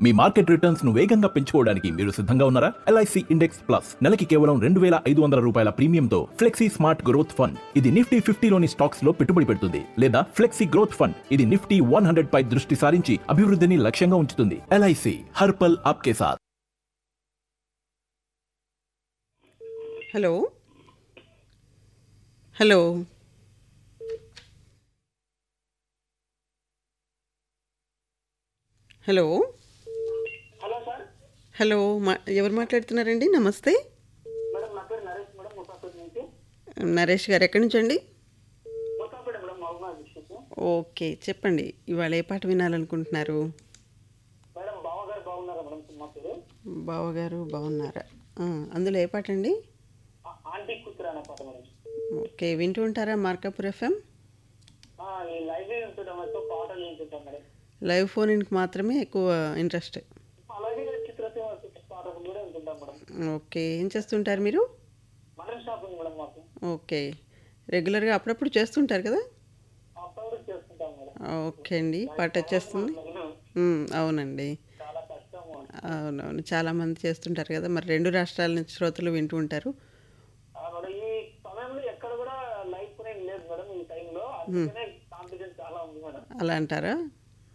మీ market returns ను వేగంగా పెంచుకోవడానికి మీరు సిద్ధంగా ఉన్నారా ఎల్ఐసి ఇండెక్స్ ప్లస్ నెలకి కేవలం రెండు వేల ఐదు వందల రూపాయల ప్రీమియంతో ఫ్లెక్సీ స్మార్ట్ గ్రోత్ ఫండ్ ఇది నిఫ్టీ ఫిఫ్టీలోని స్టాక్స్ లో పెట్టుబడి పెడుతుంది లేదా ఫ్లెక్సీ గ్రోత్ ఫండ్ ఇది నిఫ్టీ వన్ హండ్రెడ్ పై దృష్టి సారించి అభివృద్ధిని లక్ష్యంగా ఉంచుతుంది ఎల్ఐసి హర్పల్ ఆప్కే సాత్ hello hello hello hello sir hello మా ఎవరు మాట్లాడుతున్నారండి నమస్తే మేడం నా పేరు నరేష్ మేడం ముసాపేట నుంచి నరేష్ గారు ఎక్కడి నుంచి అండి Musapet madam Mahabubabad district okay చెప్పండి ఇవాళ ఏ పాట వినాలనుకుంటున్నారు మేడం బావగారు బాగున్నారా మేడం సినిమా పేరు బావగారు బాగున్నారా ఆ, అందులో ఏ పాట అండి ఆ- ఆంటీ కూతురు అనే పాట మేడం ఓకే వింటూ ఉంటారా మార్కాపూర్ ఎఫ్ఎం ఆ, ఈ లైబ్రరీ ఉంటుంటాం ఎంతో పాటలు వింటుంటాం మేడం లైవ్ ఫోన్ ఇన్కి మాత్రమే ఎక్కువ ఇంట్రెస్ట్ అలాగే చిత్రసీమ పాటలు కూడా వింటుంటాం మేడం ఓకే ఏం చేస్తుంటారు మీరు మటన్ షాప్ ఉంది మేడం మాకు ఓకే రెగ్యులర్గా అప్పుడప్పుడు చేస్తుంటారు కదా అప్పుడు చేసుకుంటాం మేడం ఓకే అండి పాట వచ్చేస్తుంది నేను మ్మ్, అవునండి చాలా కష్టము అవునవును చాలామంది చేస్తుంటారు కదా మరి రెండు రాష్ట్రాల నుంచి శ్రోతలు వింటూ ఉంటారు ఆ, మేడం ఈ సమయంలో ఎక్కడ కూడా లైఫ్ లేదు మేడం ఈ టైంలో అందుకనే కాంపిటీషన్ చాలా ఉంది మేడం అలా అంటారా